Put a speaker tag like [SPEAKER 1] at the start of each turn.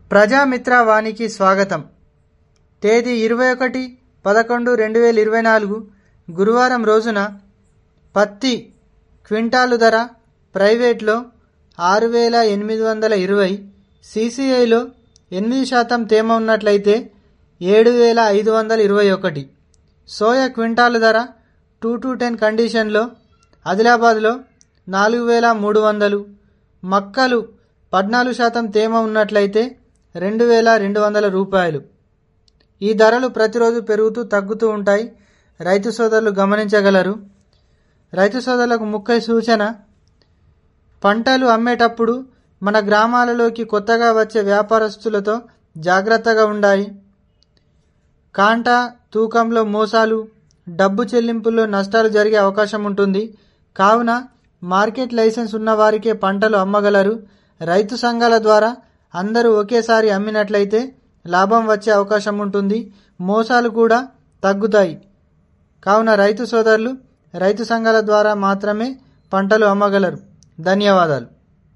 [SPEAKER 1] ప్రజామిత్ర వానికి స్వాగతం తేదీ ఇరవై ఒకటి పదకొండు రెండు వేల ఇరవై నాలుగు గురువారం రోజున పత్తి క్వింటాలు ధర ప్రైవేట్లో ఆరు వేల ఎనిమిది వందల ఇరవై సీసీఐలో ఎనిమిది శాతం తేమ ఉన్నట్లయితే ఏడు వేల ఐదు వందల ఇరవై ఒకటి సోయా క్వింటాలు ధర టూ టు టెన్ కండిషన్లో ఆదిలాబాద్లో నాలుగు వేల మూడు వందలు మక్కలు పద్నాలుగు శాతం తేమ ఉన్నట్లయితే రెండు వేల రెండు వందల రూపాయలు ఈ ధరలు ప్రతిరోజు పెరుగుతూ తగ్గుతూ ఉంటాయి రైతు సోదరులు గమనించగలరు రైతు సోదరులకు ముఖ్య సూచన పంటలు అమ్మేటప్పుడు మన గ్రామాలలోకి కొత్తగా వచ్చే వ్యాపారస్తులతో జాగ్రత్తగా ఉండాలి కాంట తూకంలో మోసాలు డబ్బు చెల్లింపుల్లో నష్టాలు జరిగే అవకాశం ఉంటుంది కావున మార్కెట్ లైసెన్స్ ఉన్న వారికే పంటలు అమ్మగలరు రైతు సంఘాల ద్వారా అందరూ ఒకేసారి అమ్మినట్లయితే లాభం వచ్చే అవకాశం ఉంటుంది మోసాలు కూడా తగ్గుతాయి కావున రైతు సోదరులు రైతు సంఘాల ద్వారా మాత్రమే పంటలు అమ్మగలరు ధన్యవాదాలు